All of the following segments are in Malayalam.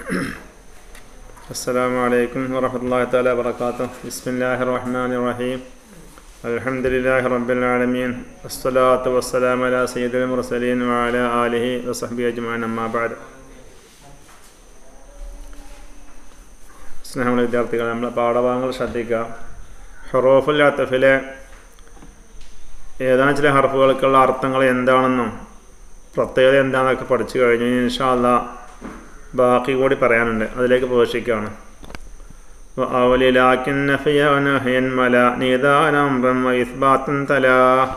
السلام عليكم ورحمة الله تعالى وبركاته بسم الله الرحمن الرحيم الحمد لله رب العالمين الصلاة والسلام على سيد المرسلين وعلى آله وصحبه أجمعين أما بعد സ്നേഹമുള്ള വിദ്യാർത്ഥികൾ നമ്മളെ പാഠഭാഗങ്ങൾ ശ്രദ്ധിക്കുക ഹൊറോഫുൽ അത്തഫിലെ ഏതാനും ചില ഹർഫുകൾക്കുള്ള അർത്ഥങ്ങൾ എന്താണെന്നും പ്രത്യേകത എന്താണെന്നൊക്കെ പഠിച്ചു കഴിഞ്ഞു ഇനി ഇൻഷാല്ല ബാക്കി കൂടി പറയാനുണ്ട് അതിലേക്ക് പ്രവേശിക്കുകയാണ് ലാക്കിൻ നഫിയൻ മല നീതാനം ഇസ്ബാത്തൻ തല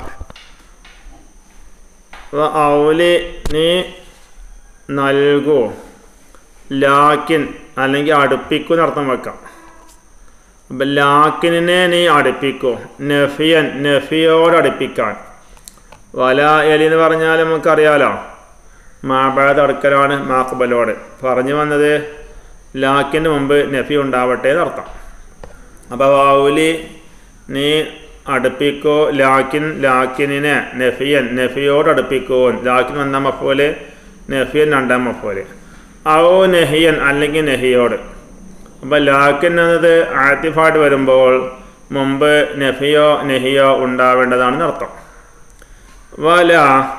ഔലി നീ നൽകൂ ലാക്കിൻ അല്ലെങ്കിൽ അടുപ്പിക്കുന്ന അർത്ഥം വെക്കാം അപ്പം ലാക്കിനെ നീ അടുപ്പിക്കൂ നഫിയൻ നഫിയോട് അടുപ്പിക്കാൻ വല എലി എന്ന് പറഞ്ഞാൽ നമുക്കറിയാലോ മാബാദ് അടുക്കലാണ് മാക്ബലോട് പറഞ്ഞു വന്നത് ലാക്കിന് മുമ്പ് നഫി ഉണ്ടാവട്ടെ എന്നർത്ഥം അപ്പോൾ വൗലി നീ അടുപ്പിക്കോ ലാക്കിൻ ലാക്കിനെ നഫിയൻ നഫിയോട് അടുപ്പിക്കോ ലാക്കിൻ ഒന്നാം മഫോല് നഫിയൻ രണ്ടാം മഫോല് ഔ നെഹിയൻ അല്ലെങ്കിൽ നെഹിയോട് അപ്പോൾ ലാക്കിൻ എന്നത് ആത്തിഫായിട്ട് വരുമ്പോൾ മുമ്പ് നഫിയോ നെഹിയോ ഉണ്ടാവേണ്ടതാണെന്ന് അർത്ഥം വല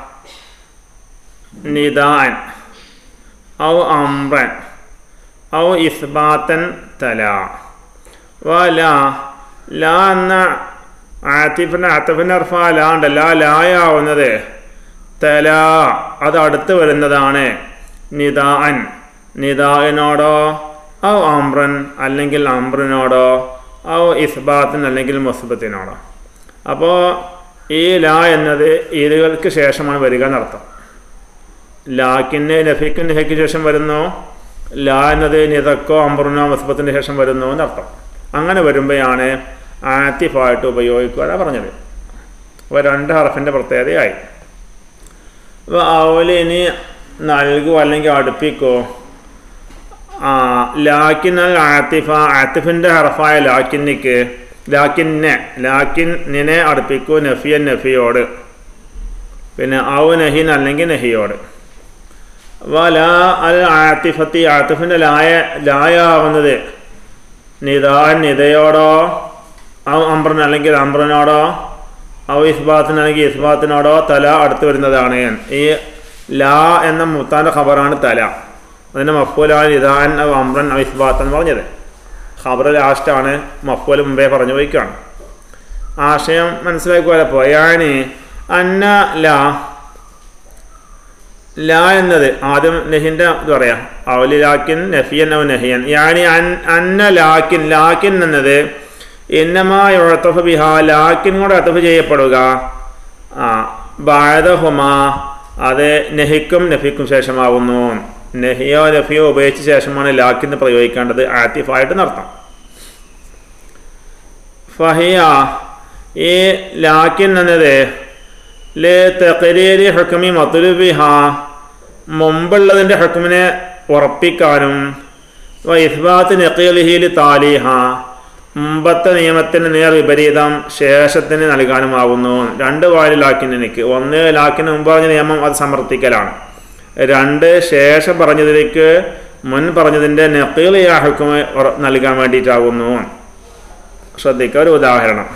നിദാൻ ഔ അംറൻ ഔ ഇസ്ബാത്തൻ തല വല ലാ എന്ന ആത്തിഫിൻ്റെ ആത്തിഫിൻ്റെ അർഫ ലാ ഉണ്ട് ലാ ലായാവുന്നത് തല അത് അടുത്ത് വരുന്നതാണ് നിദാൻ നിദാനോടോ ഔ അംറൻ അല്ലെങ്കിൽ അംറിനോടോ ഔ ഇസ്ബാത്തിൻ അല്ലെങ്കിൽ മുസ്ബത്തിനോടോ അപ്പോൾ ഈ ലാ എന്നത് ഈദുകൾക്ക് ശേഷമാണ് വരിക എന്നർത്ഥം ലാക്കിന് നഫിക്ക് നഹയ്ക്ക് ശേഷം വരുന്നു ലാ എന്നത് നിതക്കോ അമ്പറിനോ മുസ്ബത്തിൻ്റെ ശേഷം വരുന്നു എന്നർത്ഥം അങ്ങനെ വരുമ്പോഴാണ് ആത്തിഫായിട്ട് ഉപയോഗിക്കുക പറഞ്ഞത് അപ്പോൾ രണ്ട് ഹർഫിൻ്റെ പ്രത്യേകതയായി അപ്പോൾ അവല് ഇനി നൽകുക അല്ലെങ്കിൽ അടുപ്പിക്കോ ആ ലാക്കിനൽ ആത്തിഫ ആത്തിഫിൻ്റെ ഹർഫായ ലാക്കിന്നിക്ക് ലാക്കിന്നെ ലാക്കിൻ നിനെ അടുപ്പിക്കൂ നഫിയൻ നഫിയോട് പിന്നെ ഔ നഹിൻ അല്ലെങ്കിൽ നഹിയോട് വല അൽ ആത്തിഫത്തി ആത്തിഫിൻ്റെ ലായ ലായാവുന്നത് നിദാൻ നിതയോടോ ഔ അംബ്രൻ അല്ലെങ്കിൽ അംബ്രനോടോ ഔ ഇസ്ബാത്തിന് അല്ലെങ്കിൽ ഇസ്ബാത്തിനോടോ തല അടുത്ത് വരുന്നതാണ് ഈ ലാ എന്ന മുത്താൻ്റെ ഖബറാണ് തല അതിൻ്റെ മഫൂലാണ് നിദാൻ ഔ അംബ്രൻ ഔ ഇസ്ബാത്ത് എന്ന് പറഞ്ഞത് ഖബർ ലാസ്റ്റാണ് മഫൂൽ മുമ്പേ പറഞ്ഞു പോയിക്കാണ് ആശയം മനസ്സിലാക്കുമല്ലോ ഞാന് അന്ന ലാ ലാ എന്നത് ആദ്യം നഹിൻ്റെ ഇത് പറയാം അവലി ലാക്കിൻ നഫിയൻ ഔ നഹിയൻ യാനി അൻ അന്ന ലാക്കിൻ ലാക്കിൻ എന്നത് എന്നമായ ഉഴത്തഫ് ബിഹ ലാക്കിൻ കൂടെ അത്തഫ് ചെയ്യപ്പെടുക ആ ബാധഹുമ അത് നഹിക്കും നഫിക്കും ശേഷമാവുന്നു നഹിയോ നഫിയോ ഉപയോഗിച്ച ശേഷമാണ് ലാക്കിന് പ്രയോഗിക്കേണ്ടത് ആത്തിഫായിട്ട് നടത്താം ഫഹിയ ഈ ലാക്കിൻ എന്നത് ലേ തെക്കരീരി ഹുക്കമി മത്തുലുബിഹ മുമ്പുള്ളതിൻ്റെ ഹുക്കുമിനെ ഉറപ്പിക്കാനും ഇസ്ബാത്ത് നക്കീലിഹിൽ താലിഹ മുമ്പത്തെ നിയമത്തിന് നേർ വിപരീതം ശേഷത്തിന് നൽകാനുമാകുന്നു രണ്ട് വാല് ലാക്കിന് എനിക്ക് ഒന്ന് ലാക്കിന് മുമ്പ് പറഞ്ഞ നിയമം അത് സമർത്ഥിക്കലാണ് രണ്ട് ശേഷം പറഞ്ഞതിലേക്ക് മുൻ പറഞ്ഞതിൻ്റെ നക്കീലിയ ഹുക്കുമ നൽകാൻ വേണ്ടിയിട്ടാകുന്നു ശ്രദ്ധിക്കുക ഒരു ഉദാഹരണം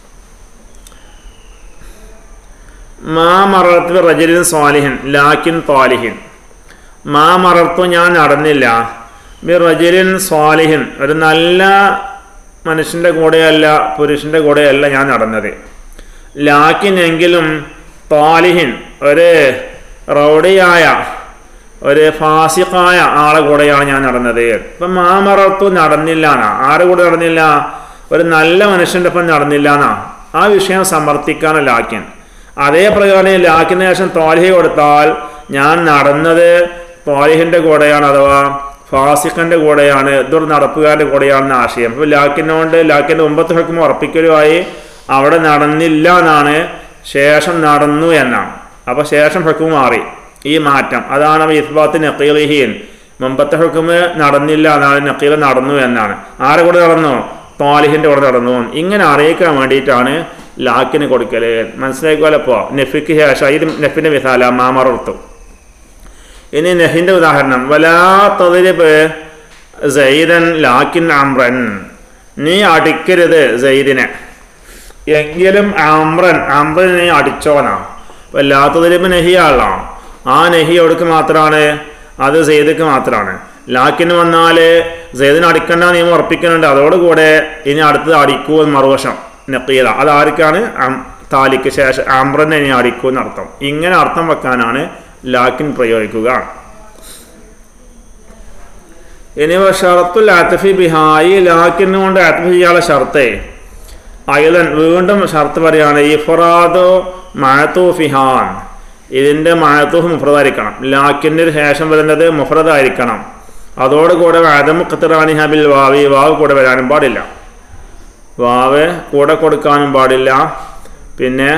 മാ മറത്ത് റജലിൻ സ്വാലിഹിൻ ലാക്കിൻ താലിഹിൻ മാ മറത്തു ഞാൻ നടന്നില്ല ബി റജലിൻ സ്വാലിഹിൻ ഒരു നല്ല മനുഷ്യൻ്റെ കൂടെയല്ല പുരുഷൻ്റെ കൂടെയല്ല ഞാൻ നടന്നത് ലാക്കിൻ എങ്കിലും താലിഹിൻ ഒരു റൗഡിയായ ഒരു ഫാസിഖായ ആളെ കൂടെയാണ് ഞാൻ നടന്നത് ഇപ്പം മാമറത്തു നടന്നില്ല എന്നാ ആരെ കൂടെ നടന്നില്ല ഒരു നല്ല മനുഷ്യൻ്റെ ഒപ്പം നടന്നില്ല എന്നാ ആ വിഷയം സമർത്ഥിക്കാണ് ലാക്കിൻ അതേ പ്രകാരം ലാക്കിന് ശേഷം തോലിഹി കൊടുത്താൽ ഞാൻ നടന്നത് തോലിഹിൻ്റെ കൂടെയാണ് അഥവാ ഫാസിഖൻ്റെ കൂടെയാണ് ദുർ നടപ്പുകാരൻ്റെ കൂടെയാണെന്ന ആശയം അപ്പോൾ ലാക്കിനോണ്ട് ലാക്കിൻ്റെ മുമ്പത്തെ ഹുക്കും ഉറപ്പിക്കലുമായി അവിടെ നടന്നില്ല എന്നാണ് ശേഷം നടന്നു എന്നാണ് അപ്പോൾ ശേഷം ഹുക്കും മാറി ഈ മാറ്റം അതാണ് ഇസ്ബാത്ത് നക്കീലിഹീൻ മുമ്പത്തെ ഹുക്കുമ് നടന്നില്ല എന്നാണ് നക്കീൽ നടന്നു എന്നാണ് ആരെ കൂടെ നടന്നു തോലിഹിൻ്റെ കൂടെ നടന്നു ഇങ്ങനെ അറിയിക്കാൻ വേണ്ടിയിട്ടാണ് ലാക്കിന് കൊടുക്കല് മനസ്സിലാക്കുമല്ലോ ഇപ്പോൾ നെഫിക്ക് ശേഷം ഇത് നെഫിൻ്റെ വിസാല മാമറർത്തു ഇനി നെഹിൻ്റെ ഉദാഹരണം വലാ തതിരിപ്പ് സൈദൻ ലാക്കിൻ അമ്രൻ നീ അടിക്കരുത് സൈദിനെ എങ്കിലും അമ്രൻ അമ്രൻ നീ അടിച്ചോനാ അപ്പൊ എല്ലാത്തതിലിപ്പോ നെഹിയാണല്ലോ ആ നെഹി എവിടേക്ക് മാത്രമാണ് അത് സെയ്ദക്ക് മാത്രമാണ് ലാക്കിന് വന്നാൽ സെയ്ദിന് അടിക്കേണ്ട നിയമം ഉറപ്പിക്കുന്നുണ്ട് അതോടുകൂടെ ഇനി അടുത്തത് അടിക്കൂ എന്ന് മറുവശം നക്കീല അത് ആർക്കാണ് അം- താലിക്ക് ശേഷം അമ്രനെ ഇനി അടിക്കൂ എന്നർത്ഥം ഇങ്ങനെ അർത്ഥം വെക്കാനാണ് ലാക്കിൻ പ്രയോഗിക്കുക ഇനി ഷറത്തുൽ ആത്തഫി ബിഹായി ലാക്കിന് കൊണ്ട് ആത്തഫി ചെയ്യാനുള്ള ഷർത്തേ അയലൻ വീണ്ടും ഷർത്ത് പറയാണ് ഇഫ്രാദോ മഴത്തൂഫിഹാൻ ഇതിൻ്റെ മഴത്തൂഫ് മുഫ്രദായിരിക്കണം ലാക്കിൻ്റെ ശേഷം വരുന്നത് മുഫ്രദായിരിക്കണം അതോടുകൂടെ ആദം ഖത്തറാനിഹ ബിൽ വാവി വാവ് കൂടെ വരാനും പാടില്ല വാവ് കൂടെ കൊടുക്കാനും പാടില്ല പിന്നെ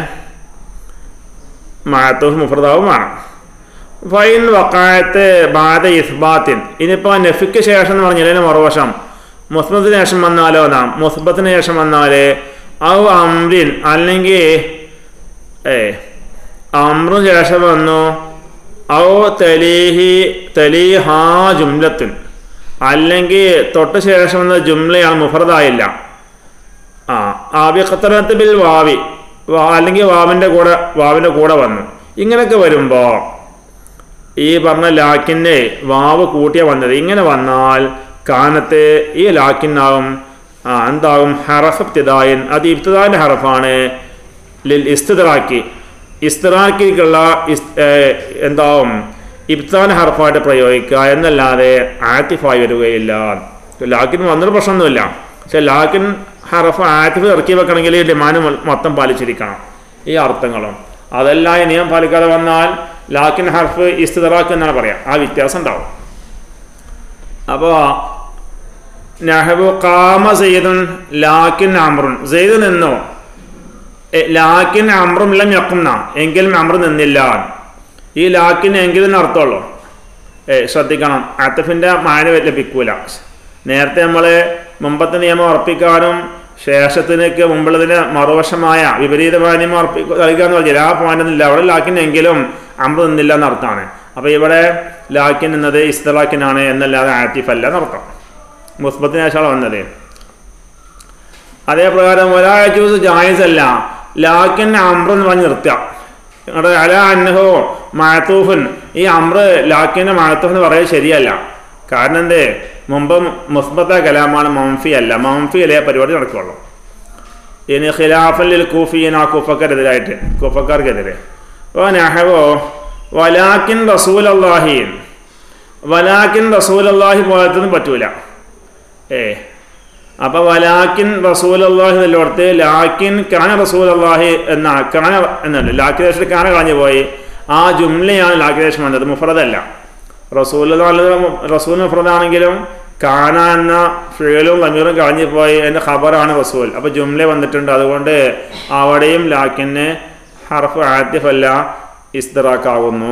മഴത്തൂഫ് മുഫ്രദാവും വേണം ഫൈൻ വക്കായത്ത് ബാധ ഇസ്ബാത്തിൻ ഇനിയിപ്പോൾ നഫിക്ക് ശേഷം എന്ന് പറഞ്ഞാൽ ഇതിന് മറുവശം മുസ്ബത്തിന് ശേഷം വന്നാലോ നാം മുസ്ബത്തിന് ശേഷം വന്നാൽ ഔ അമ്രിൻ അല്ലെങ്കിൽ ഏ അമ്രിന് ശേഷം വന്നു ഔ തലീഹി തലീഹാ ജുംലത്തുൻ അല്ലെങ്കിൽ തൊട്ട് ശേഷം വന്ന ജുംലയാണ് മുഫറദായില്ല ആ ആബി ഖത്തറത്ത് ബിൽ വാവി വാ അല്ലെങ്കിൽ വാവിൻ്റെ കൂടെ വാവിൻ്റെ കൂടെ വന്നു ഇങ്ങനെയൊക്കെ വരുമ്പോൾ ഈ പറഞ്ഞ ലാക്കിൻ്റെ വാവ് കൂട്ടിയ വന്നത് ഇങ്ങനെ വന്നാൽ കാനത്ത് ഈ ലാക്കിനാവും ആ, എന്താകും ഹറഫ് ഇബ്തിദായൻ അത് ഇബ്തിദാൻ്റെ ഹറഫാണ് ലിൽ ഇസ്തിദറാക്കി ഇസ്തിറാക്കിക്കുള്ള ഇസ് ഏ, എന്താവും ഇബ്താൻ ഹർഫായിട്ട് പ്രയോഗിക്കുക എന്നല്ലാതെ ആറ്റിഫായി വരികയില്ല ലാക്കിൻ വന്നൊരു പ്രശ്നമൊന്നുമില്ല പക്ഷെ ലാക്കിൻ ഹർഫ് ആറ്റിഫ് ഇറക്കി വെക്കണമെങ്കിൽ ഈ ഡിമാൻഡ് മൊത്തം പാലിച്ചിരിക്കണം ഈ അർത്ഥങ്ങളും അതെല്ലാം ഈ നിയമം പാലിക്കാതെ വന്നാൽ ലാക്കിൻ ഹർഫ് ഇസ്തിദറാക്ക് എന്നാണ് പറയാം ആ വ്യത്യാസം ഉണ്ടാവും അപ്പോൾ നഹബു കാമ സെയ്ദുൻ ലാക്കിൻ അമ്രുൻ സെയ്ദ് നിന്നു എ, ലാക്കിൻ അമ്രും ലം യക്കുംന എങ്കിലും അമ്ര നിന്നില്ല ഈ ലാക്കിന് എങ്കിലും അർത്ഥമുള്ളൂ ഏ ശ്രദ്ധിക്കണം അത്തഫിൻ്റെ മാന ലഭിക്കൂല നേരത്തെ നമ്മൾ മുമ്പത്തെ നിയമം ഉറപ്പിക്കാനും ശേഷത്തിനൊക്കെ മുമ്പുള്ളതിന് മറുവശമായ വിപരീതമായ നിയമം ഉറപ്പി നൽകുക എന്ന് പറഞ്ഞാൽ ആ പോയിന്റൊന്നുമില്ല അവിടെ ലാക്കിനെങ്കിലും അമ്ര നിന്നില്ല എന്നർത്ഥമാണ് അപ്പോൾ ഇവിടെ ലാക്കിൻ എന്നത് ഇസ്തലാക്കിനാണ് എന്നല്ലാതെ ആറ്റിഫ് അല്ല എന്നർത്ഥം മുസ്ബത്തിന് ശേഷമാണ് വന്നത് അതേപ്രകാരം ഒരാഴ്ച ജായിസ് അല്ല ലാക്കിൻ അമ്ര എന്ന് പറഞ്ഞ് നിർത്തുക അവിടെ അല അന്നഹോ മാത്തൂഫൻ ഈ അമ്ര ലാക്കിൻ്റെ മാത്തൂഫ് എന്ന് പറയുന്നത് ശരിയല്ല കാരണം എന്തേ മുമ്പ് മുസ്ബത്ത കലാമാണ് മംഫി അല്ല മംഫി അല്ലേ പരിപാടി നടക്കുള്ളൂ ഇനി ഖിലാഫല്ലിൽ കൂഫീൻ ആ കുഫക്കാരെതിരായിട്ട് കുഫക്കാർക്കെതിരെ അപ്പോൾ നെഹവോ വലാക്കിൻ റസൂൽ അള്ളാഹിൻ വലാക്കിൻ റസൂൽ അള്ളാഹി പോലത്തൊന്നും പറ്റൂല ഏ അപ്പൊ വലാക്കിൻ റസൂൽ അള്ളാഹി എന്നുള്ളടത്ത് ലാക്കിൻ കാന റസൂൽ അള്ളാഹി എന്ന കാന എന്നല്ല ലാക്കിദേശത്തിൽ കാന കളഞ്ഞു പോയി ആ ജുംലയാണ് ലാക്കിദേശം വന്നത് മുഫറദല്ല റസൂൽ റസൂൽ മുഫറദാണെങ്കിലും കാന എന്ന ഫിഴലും അമീറും കളഞ്ഞു പോയി എൻ്റെ ഖബറാണ് റസൂൽ അപ്പോൾ ജുംല വന്നിട്ടുണ്ട് അതുകൊണ്ട് അവിടെയും ലാക്കിന് ഹർഫ് ആത്തിഫല്ല ഇസ്തറാക്കാവുന്നു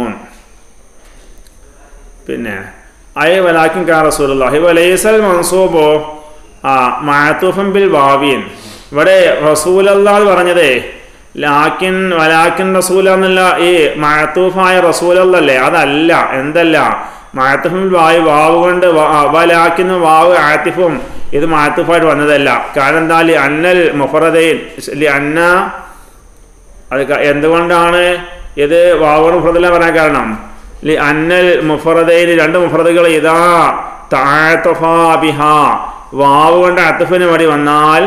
പിന്നെ അയ വലാക്കിൻ കാ റസൂലുള്ളാഹി വലൈസൽ മൻസൂബോ ആ മാത്തൂഫൻ ബിൽ വാവിയൻ ഇവിടെ റസൂലല്ലാഹ് പറഞ്ഞതേ ലാക്കിൻ വലാക്കിൻ റസൂല എന്നല്ല ഈ മാത്തൂഫായ റസൂലല്ലേ അതല്ല എന്തല്ല മാത്തൂഫിൻ വായു വാവ് കൊണ്ട് വലാക്കിൻ വാവ് ആത്തിഫും ഇത് മാത്തൂഫായിട്ട് വന്നതല്ല കാരണം എന്താ ലി അന്നൽ മുഫറദൈൻ ലി അന്ന അത് ക- എന്തുകൊണ്ടാണ് ഇത് വാവർ മുഫറദല്ല പറയാൻ കാരണം ലി അന്നൽ മുഫറദൈന് രണ്ട് മുഫറദുകൾ ഇതാ താഴത്തഫാ ബിഹ വാവ് കൊണ്ട് അത്തഫിന് വേണ്ടി വന്നാൽ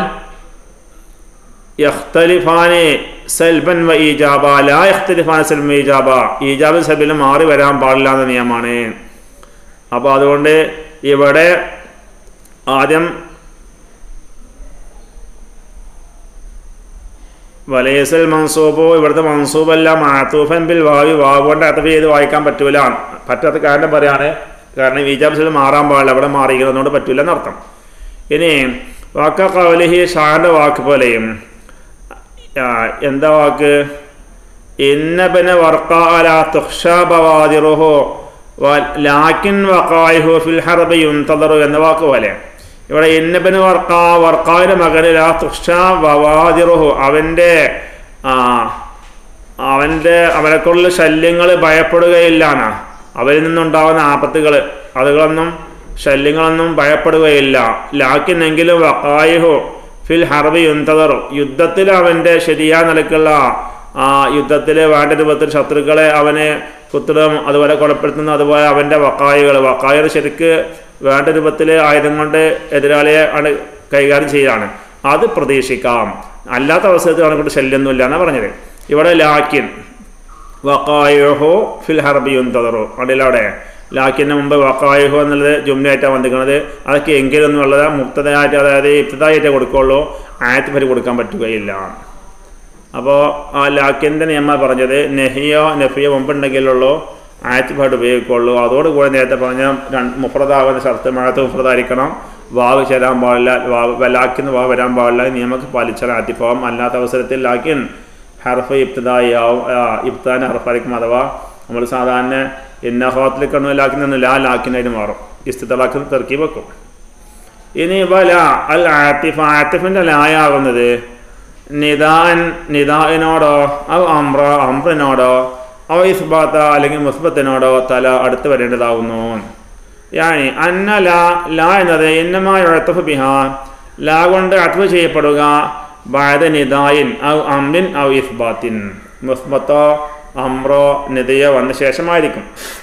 യഖ്തലിഫാനെ സൽബൻ വ ഈജാബ ലാ യഖ്തലിഫാൻ സൽബൻ ഈജാബ ഈജാബ് സൽബിൽ മാറി വരാൻ പാടില്ല എന്ന നിയമമാണ് അപ്പോൾ അതുകൊണ്ട് ഇവിടെ ആദ്യം വലയസൽ മൻസൂബോ ഇവിടുത്തെ മൻസൂബല്ല മാത്തൂഫൻ ബിൽ വാവി വാവ് കൊണ്ട് അത്തഫ് ചെയ്ത് വായിക്കാൻ പറ്റൂല പറ്റാത്ത കാരണം പറയാണ് കാരണം ഈജാബ്സിൽ മാറാൻ പാടില്ല അവിടെ മാറിയിരിക്കുന്നതുകൊണ്ട് പറ്റൂല എന്നർത്ഥം ഇനി വാക്ക കവലിഹി ഷാന്റെ വാക്ക് പോലെയും ആ, എന്താ വാക്ക് ഇന്നബന വർക്കാല തുക്ഷാബവാദിറുഹോ ലാക്കിൻ വക്കായുഹു ഫിൽ ഹർബി യുന്തദറു എന്ന വാക്ക് പോലെ ഇവിടെ ഇന്നബന് വർക്കാ വർക്കാവിൻ്റെ മകന് ലാ തുക്ഷാ വവാദിറുഹു അവൻ്റെ ആ അവൻ്റെ അവനെക്കുള്ള ശല്യങ്ങൾ ഭയപ്പെടുകയില്ലാണ് അവരിൽ നിന്നുണ്ടാകുന്ന ആപത്തുകൾ അതുകളൊന്നും ശല്യങ്ങളൊന്നും ഭയപ്പെടുകയില്ല ലാക്കിനെങ്കിലും വക്കായുഹു ഫിൽ ഹർബി യുന്തതർ യുദ്ധത്തിൽ അവൻ്റെ ശരിയായ നിലക്കുള്ള ആ യുദ്ധത്തിൽ വേണ്ട രൂപത്തിൽ ശത്രുക്കളെ അവനെ കുത്തിടും അതുപോലെ കൊലപ്പെടുത്തുന്നു അതുപോലെ അവൻ്റെ വക്കായികൾ വക്കായർ ശരിക്ക് വേണ്ട രൂപത്തിൽ ആയുധം കൊണ്ട് എതിരാളിയെ ആണ് കൈകാര്യം ചെയ്യാണ് അത് പ്രതീക്ഷിക്കാം അല്ലാത്ത അവസരത്തിൽ അവനെക്കൊണ്ട് ശല്യമൊന്നുമില്ല എന്നാണ് പറഞ്ഞത് ഇവിടെ ലാക്കിൻ വക്കായുഹോ ഫിൽ ഹർബി യുന്തതറു അവിടെ ലാക്കിന് മുമ്പ് വക്കായുഹു എന്നുള്ളത് ജുംലയായിട്ടാണ് വന്നിരിക്കുന്നത് അതൊക്കെ എങ്കിലും എന്നുള്ളത് മുക്തതയായിട്ട് അതായത് ഇബ്തദായിട്ടേ കൊടുക്കുള്ളൂ ആയത്ത് പരി കൊടുക്കാൻ പറ്റുകയില്ല അപ്പോൾ ആ ലാക്കിൻ്റെ നിയമം പറഞ്ഞത് നെഹിയോ നെഫിയോ മുമ്പുണ്ടെങ്കിലുള്ളൂ ആയത്ത് പാട്ട് ഉപയോഗിക്കുള്ളൂ അതോടുകൂടി നേരത്തെ പറഞ്ഞ രണ്ട് മുഫ്രദാകുന്ന ശർത്ത് മഴത്ത് മുഫ്രദായിരിക്കണം വാവ് ചേരാൻ പാടില്ല വാവ് ലാക്കിന്ന് വാവ് വരാൻ പാടില്ല ഈ നിയമമൊക്കെ പാലിച്ചാൽ ആറ്റിപ്പോവാം അല്ലാത്ത അവസരത്തിൽ ലാക്കിൻ ഹർഫ് ഇബ്തദായി ആവും ഇബ്താൻ ഹർഫായിരിക്കും അഥവാ നമ്മൾ സാധാരണ എന്ന ഹോത്തിൽ കണ്ണു ലാക്കിൽ നിന്ന് ലാ ലാക്കിനായിട്ട് മാറും ഇസ്തിത്തലാക്കിന് തെറുക്കി വെക്കും ഇനി വല അൽ ആത്തിഫ് ആത്തിഫിൻ്റെ ലായാകുന്നത് നിദാൻ നിദാഇനോടോ അവ അമ്ര അമ്രിനോടോ അവ ഇസ്ബാത്ത അല്ലെങ്കിൽ മുസ്ബത്തിനോടോ തല അടുത്ത് വരേണ്ടതാകുന്നു യാനി അന്ന ലാ ലാ എന്നത് എന്നമായ എഴുത്തഫ് ബിഹാൻ ലാ കൊണ്ട് അത്വ ചെയ്യപ്പെടുക ബാദ നിദായിൻ ഔ അമ്രിൻ ഔ ഇസ്ബാത്തിൻ മുസ്ബത്തോ അമ്രോ നിതയോ വന്ന ശേഷമായിരിക്കും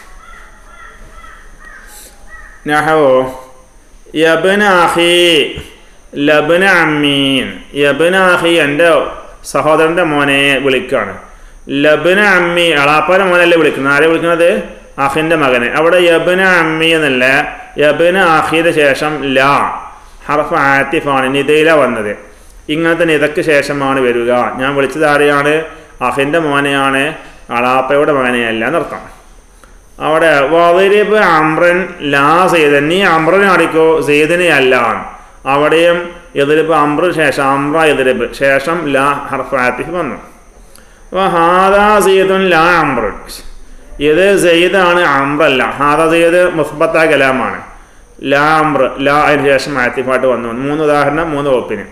നഹവോ യബന അഹി ലബന അമ്മീൻ യബന അഹി എൻ്റെ സഹോദരൻ്റെ മോനെ വിളിക്കുകയാണ് ലബന അമ്മി അളാപ്പാര മോനല്ലേ വിളിക്കുന്നത് ആരെ വിളിക്കുന്നത് അഹിൻ്റെ മകനെ അവിടെ യബന അമ്മി എന്നല്ല യബന അഹിയുടെ ശേഷം ലാ ഹർഫ് ആത്തിഫാണ് നിതയില വന്നത് ഇങ്ങനത്തെ നിതക്ക് ശേഷമാണ് വരിക ഞാൻ വിളിച്ചത് ആരെയാണ് അഹിൻ്റെ മോനെയാണ് അളാപ്പയുടെ മകനെയല്ല എന്നർത്ഥം അവിടെ വതിരിബ് അമ്രൻ ലാ സെയ്തൻ നീ അമ്രനെ അടിക്കോ സെയ്ദിനെ അല്ല അവിടെയും എതിരിപ്പ് അമ്ര ശേഷം അമ്ര എതിരിപ്പ് ശേഷം ലാ ഹർഫാത്തിഫ് വന്നു അപ്പോൾ ഹാദാ സെയ്ദുൻ ലാ അമ്രൻ ഇത് സെയ്ദാണ് അമ്രല്ല ഹാദാ സെയ്ദ് മുസ്ബത്ത കലാമാണ് ലാ അമ്ര ലാ അതിന് ശേഷം ആത്തിഫാട്ട് വന്നു മൂന്ന് ഉദാഹരണം മൂന്ന് വകുപ്പിന്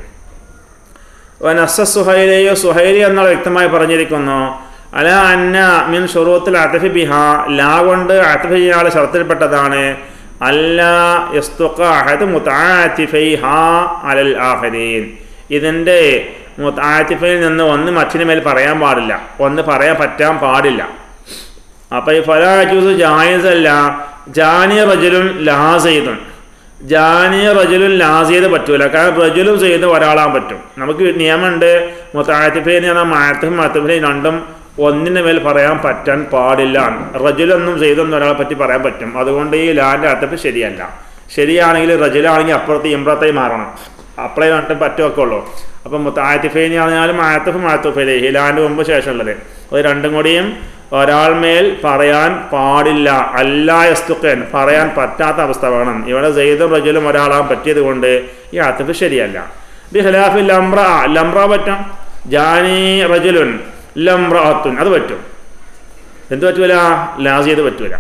നസ സുഹൈലയോ സുഹൈലി എന്നുള്ള വ്യക്തമായി പറഞ്ഞിരിക്കുന്നു അല അന്ന മിൻ ഷുറൂത്തിൽ അത്തഫി ബിഹ ലാ കൊണ്ട് അത്തഫി ചെയ്യാനുള്ള ഷർത്തിൽപ്പെട്ടതാണ് അല്ല യസ്തുഖ അഹദ് മുത്താത്തിഫൈ ഹാ അലൽ ആഹരീൻ ഇതിൻ്റെ മുത്താത്തിഫയിൽ നിന്ന് ഒന്ന് മറ്റിന് മേൽ പറയാൻ പാടില്ല ഒന്ന് പറയാൻ പറ്റാൻ പാടില്ല അപ്പോൾ ഈ ഫലാജൂസ് ജായിസ് അല്ല ജാനി റജുലും ലാസെയ്തുൻ ജാനി റജുലും ലാസെയ്ത് പറ്റൂല കാരണം റജുലും ചെയ്ത് ഒരാളാൻ പറ്റും നമുക്ക് നിയമമുണ്ട് മുത്താത്തിഫൈന് പറഞ്ഞാൽ മാത്തഫും മാത്തഫിനെയും രണ്ടും ഒന്നിന് മേൽ പറയാൻ പറ്റാൻ പാടില്ല റജുലൊന്നും ചെയ്തൊന്നും ഒരാളെ പറ്റി പറയാൻ പറ്റും അതുകൊണ്ട് ഈ ലാൻ്റെ അർത്ഥപ്പ് ശരിയല്ല ശരിയാണെങ്കിൽ റജുലാണെങ്കിൽ അപ്പുറത്ത് ഇമ്രത്തായി മാറണം അപ്പളേ നട്ടും പറ്റുമൊക്കെ ഉള്ളൂ അപ്പം മുത്താത്തിഫൈനി ആണെങ്കിലും ആയത്തഫ് മാത്തഫയിലെ ഈ ലാൻ്റെ മുമ്പ് ശേഷമുള്ളത് അത് രണ്ടും കൂടിയും ഒരാൾ മേൽ പറയാൻ പാടില്ല അല്ലായസ്തുക്കൻ പറയാൻ പറ്റാത്ത അവസ്ഥ വേണം ഇവിടെ സെയ്തും റജുലും ഒരാളാൻ പറ്റിയത് കൊണ്ട് ഈ ആത്തഫ് ശരിയല്ല ബി ഖിലാഫി ലംറ ലംറ പറ്റും ജാനി റജുലുൻ ലംറഅത്തുൻ അത് പറ്റും എന്ത് പറ്റൂല ലാസിയത് പറ്റൂല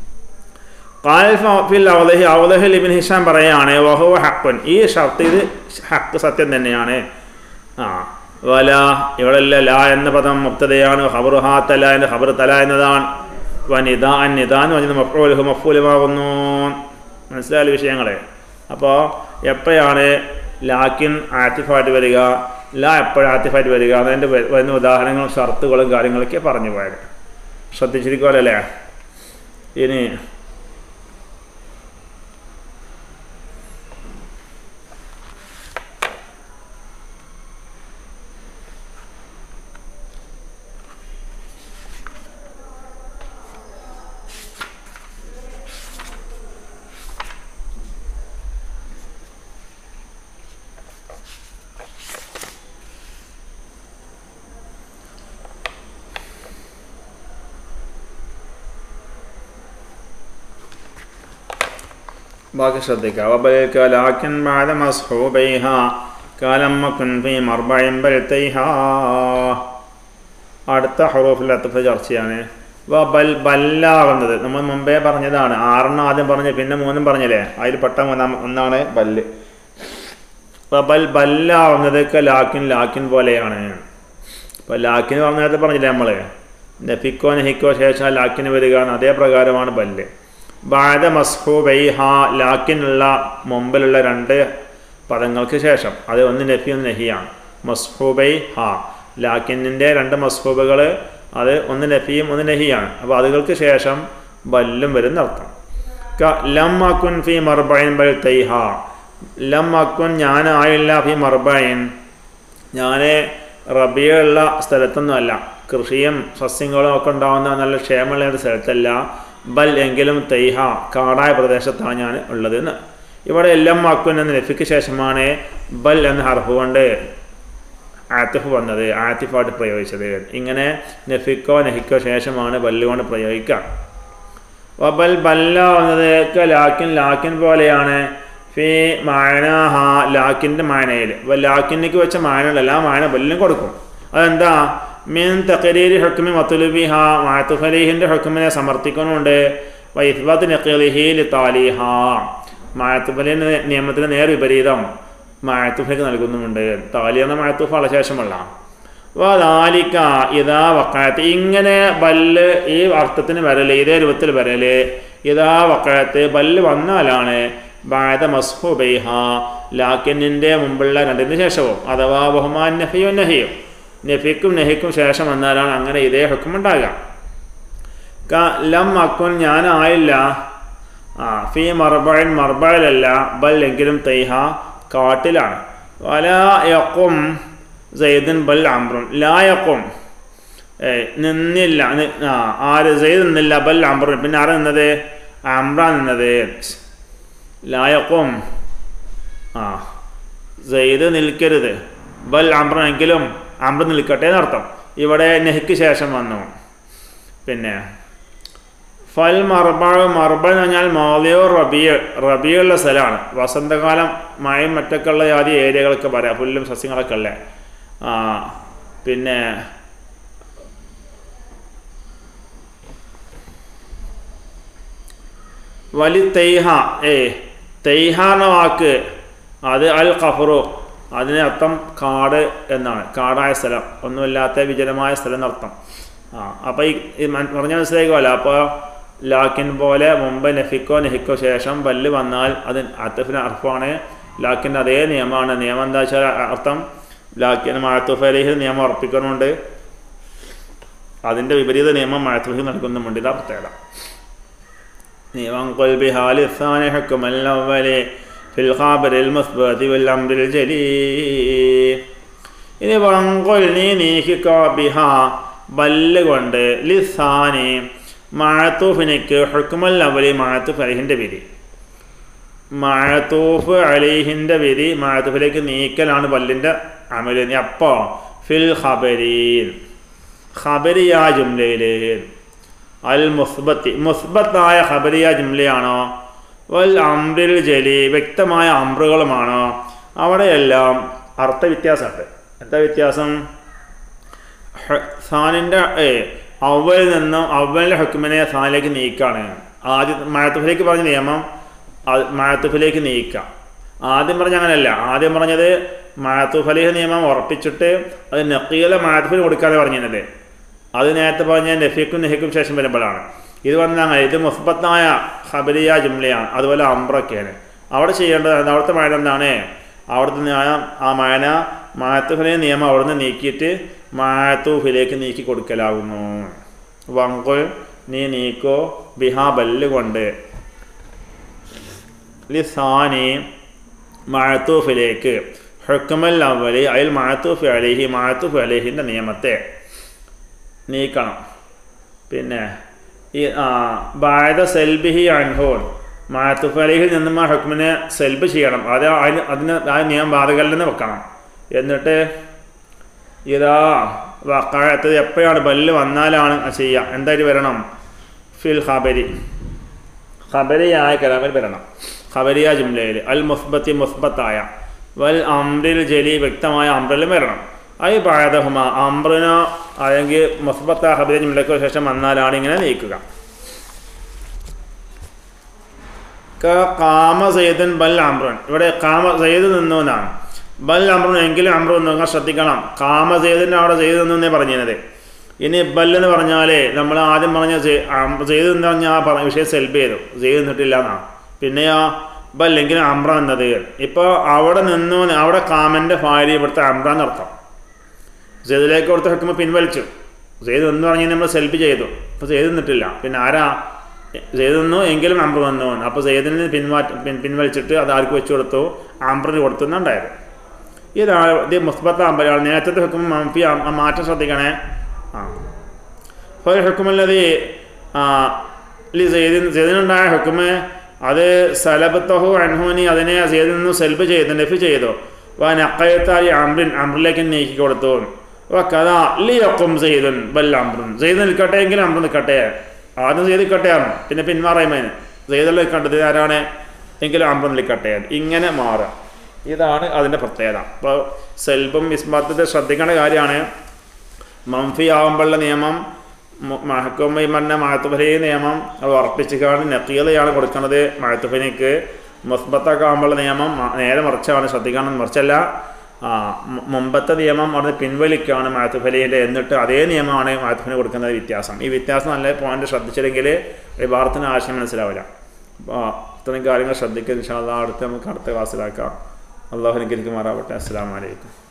ഫിൽ അവലഹി അവലഹിൽ ഇബിൻ ഹിഷാം പറയാണ് വഹുവ ഹക്കുൻ ഈ ഷർത്ത് ഇത് ഹക്ക് സത്യം തന്നെയാണ് ആ വല ഇവിടെ ലാ എന്ന പദം മുക്തതയാണ് ഹബറു ഹാ തല എന്ന ഹബർ തല എന്നതാണ് വനിത അനിത എന്ന് പറഞ്ഞത് മഫൂലുഹു മഫൂലുമാകുന്നു മനസ്സിലായ വിഷയങ്ങളെ അപ്പോൾ എപ്പോഴാണ് ലാക്കിൻ ആറ്റിഫായിട്ട് വരിക ലാ എപ്പോഴും ആറ്റിഫായിട്ട് വരിക അതിൻ്റെ വരുന്ന ഉദാഹരണങ്ങളും ഷർത്തുകളും കാര്യങ്ങളൊക്കെ പറഞ്ഞു പോയത് ശ്രദ്ധിച്ചിരിക്കുമല്ലേ ഇനി ബാക്കി ശ്രദ്ധിക്കുക വബലിക ലാക്കിൻ ബാദ മസ്ഹൂബൈഹ കാലം മക്കുൻ ഫീ മർബഇൻ ബൽതൈഹ അടുത്ത ഹറൂഫിൽ അത്തഫ് ചർച്ചയാണ് വബൽ ബല്ലാകുന്നത് നമ്മൾ മുമ്പേ പറഞ്ഞതാണ് ആറെണ്ണം ആദ്യം പറഞ്ഞ് പിന്നെ മൂന്നും പറഞ്ഞില്ലേ അതിൽ പെട്ട മൂന്നാം ഒന്നാണ് ബല്ല് വബൽ ബല്ലാവുന്നത് ലാക്കിൻ ലാക്കിൻ പോലെയാണ് ഇപ്പോൾ ലാക്കിന് പറഞ്ഞ നേരത്തെ പറഞ്ഞില്ലേ നമ്മൾ നഫിക്കോ നഹിക്കോ ശേഷം ലാക്കിന് വരികയാണ് അതേ പ്രകാരമാണ് ബല്ല് ബാദ മസ്ഹൂബൈ ഹാ ലാക്കിനുള്ള മുമ്പിലുള്ള രണ്ട് പദങ്ങൾക്ക് ശേഷം അത് ഒന്ന് നഫി ഒന്ന് നഹിയാണ് മസ്ഹൂബൈ ഹാ ലാക്കിനിൻ്റെ രണ്ട് മസ്ഹൂബുകൾ അത് ഒന്ന് നഫിയും ഒന്ന് നഹിയാണ് അപ്പോൾ അതുകൾക്ക് ശേഷം ബല്ലും വരുന്ന അർത്ഥം ക ലം അക്കുൻ ഫി മർബൈൻ ബൽ തൈഹ ലം അക്കുൻ ഞാൻ ആയില്ല ഫി മർബൈൻ ഞാൻ റബിയുള്ള സ്ഥലത്തൊന്നും അല്ല കൃഷിയും സസ്യങ്ങളും ഒക്കെ ഉണ്ടാകുന്ന നല്ല ക്ഷേമമുള്ള ഒരു സ്ഥലത്തല്ല ബൽ എങ്കിലും തൈഹ കാടായ പ്രദേശത്താണ് ഞാൻ ഉള്ളത് എന്ന് ഇവിടെ എല്ലാം അക്കുൻ എന്ന നഫിക്ക് ശേഷമാണ് ബൽ എന്ന ഹർഫ് കൊണ്ട് ആത്തിഫ് വന്നത് ആത്തിഫായിട്ട് പ്രയോഗിച്ചത് ഇങ്ങനെ നഫിക്കോ നഹിക്കോ ശേഷമാണ് ബല്ല് കൊണ്ട് പ്രയോഗിക്കുക വബൽ ബല്ല വന്നത് ലാക്കിൻ ലാക്കിൻ പോലെയാണ് ഫി മായനാഹ ലാക്കിൻ്റെ മായനയിൽ അപ്പോൾ ലാക്കിനേക്ക് വെച്ച മായനകളല്ല ആ മായന ബല്ലിനും കൊടുക്കും അതെന്താ മീൻ തക്കരീരി ഹുക്കുമി മത്തുലുബിഹ മായത്തുഫലീഹിൻ്റെ ഹുക്കുമിനെ സമർത്ഥിക്കുന്നുണ്ട് വൈഫത്ത് നക്കലിഹി ലി താലിഹ മായത്തുഫലിൻ്റെ നിയമത്തിന് നേർ വിപരീതം മായത്തുഫലിക്ക് നൽകുന്നുമുണ്ട് താലി എന്ന മായത്തുഫ ശേഷമല്ല വാലിക്ക ഇതാ വക്കായത്ത് ഇങ്ങനെ ബല്ല് ഈ അർത്ഥത്തിന് വരല് ഇതേ രൂപത്തിൽ വരല് ഇതാ വക്കായത്ത് ബല്ല് വന്നാലാണ് ബാധ മസ്ഹുബൈഹ ലാക്കിനിൻ്റെ മുമ്പുള്ള രണ്ടിന് ശേഷവും അഥവാ ബഹുമാൻ നഫിയോ നഹിയും നഫിക്കും നഹിക്കും ശേഷം വന്നാലാണ് അങ്ങനെ ഇതേ ഹുക്കും ഉണ്ടാകുക ക ലം അക്കുൻ ഞാനായില്ല ആ ഫി മർബൈൻ മർബയിലല്ല ബൽ എങ്കിലും തൈഹ കാട്ടിലാണ് വല യക്കും സെയ്ദൻ ബൽ അമ്രും ലായക്കും ഏ നിന്നില്ല ആ ആര് സെയ്ദ് നിന്നില്ല ബൽ അമ്രും പിന്നെ ആരാ നിന്നത് അമ്ര നിന്നത് ലായക്കും ആ സെയ്ദ് നിൽക്കരുത് ബൽ അമ്രനെങ്കിലും അമ്ര നിൽക്കട്ടെ എന്നർത്ഥം ഇവിടെ നെഹ്ക്ക് ശേഷം വന്നു പിന്നെ ഫൽ മർബാൾ മർബ എന്ന് പറഞ്ഞാൽ മോലിയോ റബിയ റബിയുള്ള സ്ഥലമാണ് വസന്തകാലം മഴയും മറ്റൊക്കെ ഉള്ള ആദ്യ ഏരിയകളൊക്കെ പറയാം പുല്ലും സസ്യങ്ങളൊക്കെ ഉള്ളത് ആ പിന്നെ വലി തെയ്ഹ ഏ തെയ്ഹ എന്ന വാക്ക് അത് അൽ ഖഫറു അതിന് അർത്ഥം കാട് എന്നാണ് കാടായ സ്ഥലം ഒന്നുമില്ലാത്ത വിജനമായ സ്ഥലം എന്നർത്ഥം ആ അപ്പോൾ ഈ പറഞ്ഞ മനസ്സിലാക്കുമല്ലോ അപ്പോൾ ലാക്കിൻ പോലെ മുമ്പ് നെഫിക്കോ നെഹിക്കോ ശേഷം ബല്ല് വന്നാൽ അത് അത്തഫിന് അർഫാണ് ലാക്കിൻ്റെ അതേ നിയമമാണ് നിയമം എന്താ വെച്ചാൽ അർത്ഥം ലാക്കിന് മഴത്തുഫലയിൽ നിയമം ഉറപ്പിക്കുന്നുണ്ട് അതിൻ്റെ വിപരീത നിയമം മഴത്തുഫിൽ നൽകുന്നുമുണ്ട് ഇതാ പ്രത്യേകത നിയമം കൊൽബി ഹാലിസാനെ ഹക്കുമല്ലവലെ ഫിൽ ഖാബറിൽ മുസ്ബതി വൽ അംറിൽ ജലീ ഇനി വങ്കൊൽ നീ നീക്കിക്കോ ബിഹ ബല്ല് കൊണ്ട് ലിസാനെ മഴത്തൂഫിനിക്ക് ഹുക്കുമൽ അവലി മഴത്തൂഫ് അലിഹിൻ്റെ വിധി മഴത്തൂഫ് അലിഹിൻ്റെ വിധി മഴത്തൂഫിലേക്ക് നീക്കലാണ് ബല്ലിൻ്റെ അമല് നീ അപ്പോ ഫിൽ ഖബരീൻ ഖബരിയ ജുംലയിൽ അൽ മുസ്ബത്തി മുസ്ബത്തായ ഖബരിയ ജുംലയാണോ വൽ അമ്രിൽ ജലി വ്യക്തമായ അമ്രുകളുമാണോ അവിടെയെല്ലാം അർത്ഥവ്യത്യാസമുണ്ട് എന്താ വ്യത്യാസം സാനിൻ്റെ ഏ അവലിൽ നിന്നും അവലിൻ്റെ ഹുക്കുമിനെ സാനിലേക്ക് നീക്കാണ് ആദ്യം മഴത്തുഫിലേക്ക് പറഞ്ഞ നിയമം മഴത്തുഫിലേക്ക് നീക്കാം ആദ്യം പറഞ്ഞ അങ്ങനെയല്ല ആദ്യം പറഞ്ഞത് മഴത്തുഫലിഹ് നിയമം ഉറപ്പിച്ചിട്ട് അത് നക്കീല മഴത്തുഫിൽ കൊടുക്കാതെ പറഞ്ഞത് അത് നേരത്തെ പറഞ്ഞ നഫീക്കും നെഹിക്കും ശേഷം വരുമ്പോഴാണ് ഇത് പറഞ്ഞാൽ അങ്ങനെ ഇത് മുസ്ബത്തായ ഖബരിയ ജുംലയാണ് അതുപോലെ അമ്രൊക്കെയാണ് അവിടെ ചെയ്യേണ്ടത് അവിടുത്തെ മഴ എന്താണ് അവിടുത്തെ ന്യായം ആ മഴന മാത്തൂഫിലെ നിയമം അവിടുന്ന് നീക്കിയിട്ട് മാത്തൂഫിലേക്ക് നീക്കി കൊടുക്കലാകുന്നു വങ്കുൽ നീ നീക്കോ ബിഹാ ബല്ല് കൊണ്ട് ലിസാനി മാത്തൂഫിലേക്ക് ഹുക്കുമൽ അവലി അതിൽ മാത്തൂഫ് അലിഹി മാത്തൂഫ് അലിഹിൻ്റെ നിയമത്തെ നീക്കണം പിന്നെ ഈ ആ ബായത സെൽബിഹി അൻഹോൺ മാത്തുഫ് അലിഹിൽ നിന്നും ആ ഹുക്മിനെ സെൽബ് ചെയ്യണം അത് അതിന് അതിന് ആ നിയമം ബാധകല്ലെന്ന് വെക്കണം എന്നിട്ട് ഇതാ വക്കാഴത്ത് എപ്പോഴാണ് ബല്ല് വന്നാലാണ് ചെയ്യുക എന്തായിട്ട് വരണം ഫിൽ ഖബരി ഖബരിയായ കലാമിൽ വരണം ഖബരിയ ജുംലയിൽ അൽ മുസ്ബത്തി മുസ്ബത്തായ വൽ അമ്രിൽ ജലി വ്യക്തമായ അമ്രിലും വരണം ഐ ബാധഹുമ അമ്രിനോ അല്ലെങ്കിൽ മുസ്ബത്ത ഖബരിയ ജുംലക്കോ ശേഷം വന്നാലാണ് ഇങ്ങനെ നീക്കുക കാമ സയ്യദൻ ബൽ അമ്രൻ ഇവിടെ കാമ സയ്യദ് നിന്നു എന്നാണ് ബൽ അമ്രൻ എങ്കിലും അമ്രു നിങ്ങൾ ശ്രദ്ധിക്കണം കാമ സയ്യദിൻ്റെ അവിടെ ചെയ്തു നിന്നു എന്നേ പറഞ്ഞത് ഇനി ബല്ല് എന്ന് പറഞ്ഞാൽ നമ്മൾ ആദ്യം പറഞ്ഞ ചെയ്ത് എന്ന് പറഞ്ഞാൽ ആ പറഞ്ഞ വിഷയം സെൽബ് ചെയ്തു ചെയ്ത് നിന്നിട്ടില്ല എന്നാ പിന്നെയോ ബല്ലെങ്കിൽ അമ്ര എന്നത് ഇപ്പോൾ അവിടെ നിന്നു അവിടെ കാമൻ്റെ ഭാര്യ ഇവിടുത്തെ അമ്ര എന്നർത്ഥം സെയ്തിലേക്ക് കൊടുത്ത് വെക്കുമ്പോൾ പിൻവലിച്ചു സെയ്ത് എന്ന് പറഞ്ഞാൽ നമ്മൾ സെൽഫി ചെയ്തു അപ്പോൾ ചെയ്ത് നിന്നിട്ടില്ല പിന്നെ ആരാ ചെയ്തു നിന്നു എങ്കിലും അമ്ര വന്നു അപ്പോൾ സെയ്ദിന് പിൻമാറ്റ പിൻ പിൻവലിച്ചിട്ട് അത് ആർക്ക് വെച്ച് കൊടുത്തു ആംബ്രിന് കൊടുത്തു എന്നുണ്ടായത് ഇതാണ് ഇത് മുസ്ബത്ത് ആമ്പലാണ് നേരത്തെ ഹുക്കും മംഫി ആ മാറ്റം ശ്രദ്ധിക്കണേ ആ അപ്പോൾ ഹുക്കുമല്ലത് ലി സെയ്ദിൻ സെയ്ദിനുണ്ടായ ഹുക്കുമ് അത് സലബത്തഹു അൻഹോനി അതിനെ സെയ്ദിൽ നിന്ന് സെൽഫ് ചെയ്തു നെഫി ചെയ്തു വ നക്കയത്തായി അമ്രിൻ അമ്രിലേക്ക് നീക്കി കൊടുത്തു വ കഥ ലി ഒക്കും സെയ്ദുൻ ബൽ അമ്രുൻ സെയ്ദ് നിൽക്കട്ടെ എങ്കിലും അമ്രു നിൽക്കട്ടെ ആദ്യം സെയ്ത് നിൽക്കട്ടെയാണ് പിന്നെ പിന്മാറയുമതിന് സെയ്ദുള്ള നിൽക്കേണ്ടത് ആരാണ് എങ്കിലും അമ്രു നിൽക്കട്ടെ ഇങ്ങനെ മാറുക ഇതാണ് അതിൻ്റെ പ്രത്യേകത അപ്പോൾ സെൽഫും ഇസ്മാത്തിന്റെ ശ്രദ്ധിക്കേണ്ട കാര്യമാണ് മംഫി ആവുമ്പോഴുള്ള നിയമം മഹക്കുമ്പി മന്ന മഹത്തുഫലി നിയമം അത് ഉറപ്പിച്ചിട്ടാണ് നക്കീലയാണ് കൊടുക്കുന്നത് മഹത്തുഫലിക്ക് മുസ്ബത്തൊക്കെ ആകുമ്പോഴുള്ള നിയമം നേരെ മറിച്ചാണ് ശ്രദ്ധിക്കണം മറിച്ചല്ല മുമ്പത്തെ നിയമം അവിടെ പിൻവലിക്കുകയാണ് മഹത്തുഫലിൻ്റെ എന്നിട്ട് അതേ നിയമമാണ് മഹത്തുഫലിന് കൊടുക്കുന്നത് വ്യത്യാസം ഈ വ്യത്യാസം നല്ല പോയിന്റ് ശ്രദ്ധിച്ചില്ലെങ്കിൽ വിഭാഗത്തിന് ആശയം മനസ്സിലാവില്ല അപ്പോൾ ഇത്രയും കാര്യങ്ങൾ ശ്രദ്ധിക്കുക ഇൻഷാല്ല അടുത്ത് നമുക്ക് അടുത്ത ക്ലാസ്സിലാക്കാം അള്ളാഹു അനുഗ്രഹിക്കുമാറാവട്ടെ അസ്സാം വലൈക്കും